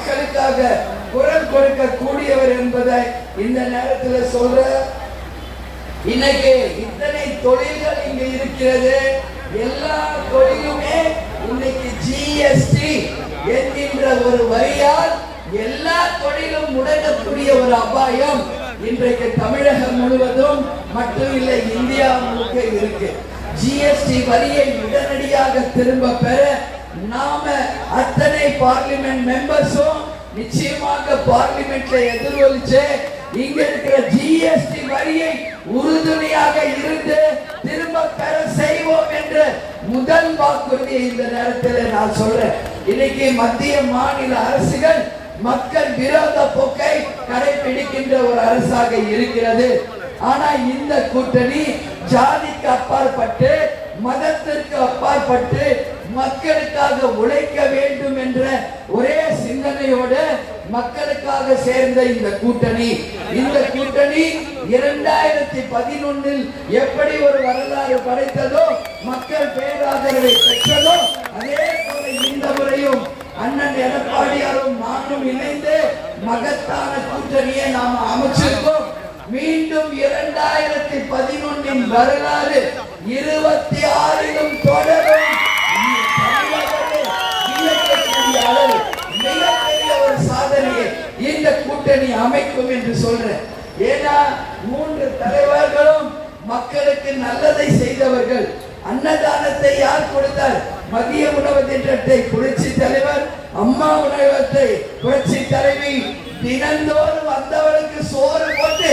மக்களுக்காக குரல் கொடுக்க கூடியவர் என்பதை இந்த நேரத்தில் சொல்ற இன்னைக்கு இத்தனை தொழில்கள் இங்க இருக்கிறது எல்லா தொழிலுமே இன்னைக்கு ஜிஎஸ்டி என்கின்ற ஒரு வரியால் எல்லா தொழிலும் முடங்கக்கூடிய ஒரு அபாயம் இன்றைக்கு தமிழகம் முழுவதும் மட்டும் இல்லை இந்தியா முழுக்க இருக்கு ஜிஎஸ்டி வரியை உடனடியாக திரும்ப பெற நாம அத்தனை பார்லிமெண்ட் மெம்பர்ஸும் நிச்சயமாக பார்லிமெண்ட்ல எதிரொலிச்சு இங்க இருக்கிற ஜிஎஸ்டி வரியை உறுதுணையாக இருந்து திரும்ப பெற செய்வோம் என்று முதல் வாக்குறுதியை இந்த நேரத்தில் நான் சொல்றேன் இன்னைக்கு மத்திய மாநில அரசுகள் மக்கள் விரோத போக்கை கடைபிடிக்கின்ற ஒரு அரசாக இருக்கிறது ஆனா இந்த கூட்டணி ஜாதிக்கு அப்பாற்பட்டு மதத்திற்கு அப்பாற்பட்டு மக்களுக்காக உழைக்க வேண்டும் என்ற ஒரே சிந்தனையோடு மக்களுக்காக சேர்ந்த இந்த கூட்டணி இந்த கூட்டணி இரண்டாயிரத்தி பதினொன்னில் எப்படி ஒரு வரலாறு படைத்ததோ மக்கள் பேராதரவை பெற்றதோ அதே போல இந்த முறையும் அண்ணன் எடப்பாடியாரும் நானும் இணைந்து மகத்தான கூட்டணியை நாம் அமைச்சிருக்கோம் மீண்டும் இரண்டாயிரத்தி பதினொன்னின் வரலாறு இருபத்தி ஆறிலும் தொடரும் தமிழகமே வியக்கக்கூடிய அளவு மிகப்பெரிய ஒரு சாதனையை இந்த கூட்டணி அமைக்கும் என்று சொல்றேன் ஏன்னா மூன்று தலைவர்களும் மக்களுக்கு நல்லதை செய்தவர்கள் அன்னதானத்தை யார் கொடுத்தார் மதிய உணவு திட்டத்தை புரட்சி தலைவர் அம்மா உணவகத்தை புரட்சி தலைவி தினந்தோறும் வந்தவர்களுக்கு சோறு போட்டு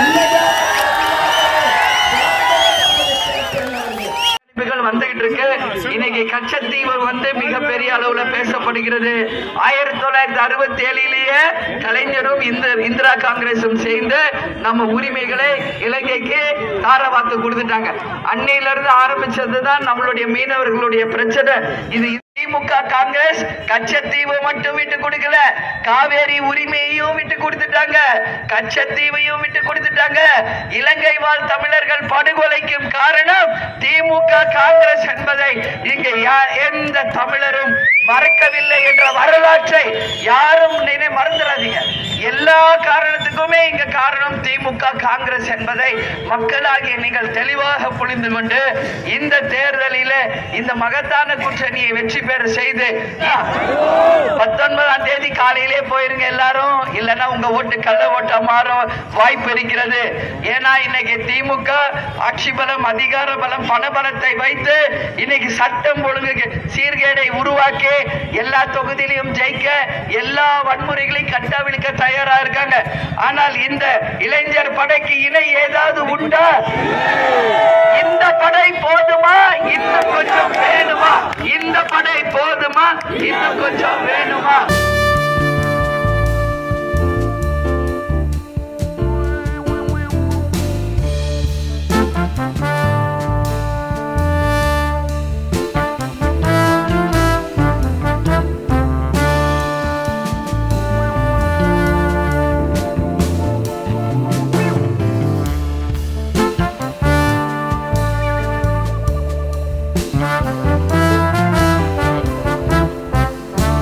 அறிவிப்புகள் வந்துகிட்டு இருக்கு இன்னைக்கு கச்சத்தீவு வந்து மிகப்பெரிய அளவுல பேசப்படுகிறது ஆயிரத்தி தொள்ளாயிரத்தி அறுபத்தி ஏழிலேயே கலைஞரும் இந்த இந்திரா காங்கிரசும் சேர்ந்து நம்ம உரிமைகளை இலங்கைக்கு தாரவாத்து கொடுத்துட்டாங்க அன்னையில இருந்து ஆரம்பிச்சது தான் நம்மளுடைய மீனவர்களுடைய பிரச்சனை இது திமுக காங்கிரஸ் கச்சத்தீவு மட்டும் விட்டு கொடுக்கல காவேரி உரிமையையும் விட்டு கொடுத்துட்டாங்க கச்சத்தீவையும் விட்டு கொடுத்துட்டாங்க இலங்கை வாழ் தமிழர்கள் படுகொலைக்கும் காரணம் திமுக காங்கிரஸ் என்பதை இங்க யா- எந்த தமிழரும் மறக்கவில்லை என்ற வரலாற்றை யாரும் நினை மறந்துடாதீங்க எல்லா காரணத்துக்குமே இங்க காரணம் திமுக காங்கிரஸ் என்பதை மக்களாகிய நீங்கள் தெளிவாக புரிந்து கொண்டு இந்த தேர்தலில இந்த மகத்தான கூட்டணியை வெற்றி பெற செய்து பத்தொன்பதாம் தேதி காலையிலே போயிருங்க எல்லாரும் இல்லைன்னா உங்க ஓட்டு கள்ள ஓட்டா மாறும் வாய்ப்பு இருக்கிறது ஏன்னா இன்னைக்கு திமுக ஆட்சி பலம் அதிகார பலம் பண பலத்தை வைத்து இன்னைக்கு சட்டம் ஒழுங்கு சீர்கேடை உருவாக்கி எல்லா தொகுதியிலையும் ஜெயிக்க எல்லா வன்முறைகளையும் கட்டாவிழுக்க தயாரா இருக்காங்க ஆனால் இந்த இளைஞர் படைக்கு இணை ஏதாவது உண்டா இந்த படை போதுமா இன்னும் கொஞ்சம் வேணுமா இந்த படை போதுமா இன்னும் கொஞ்சம் வேணுமா Thank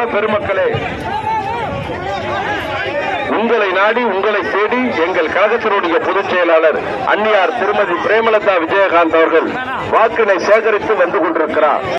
பெருமக்களே உங்களை நாடி உங்களை தேடி எங்கள் கழகத்தினுடைய பொதுச் செயலாளர் அன்னியார் திருமதி பிரேமலதா விஜயகாந்த் அவர்கள் வாக்கினை சேகரித்து வந்து கொண்டிருக்கிறார்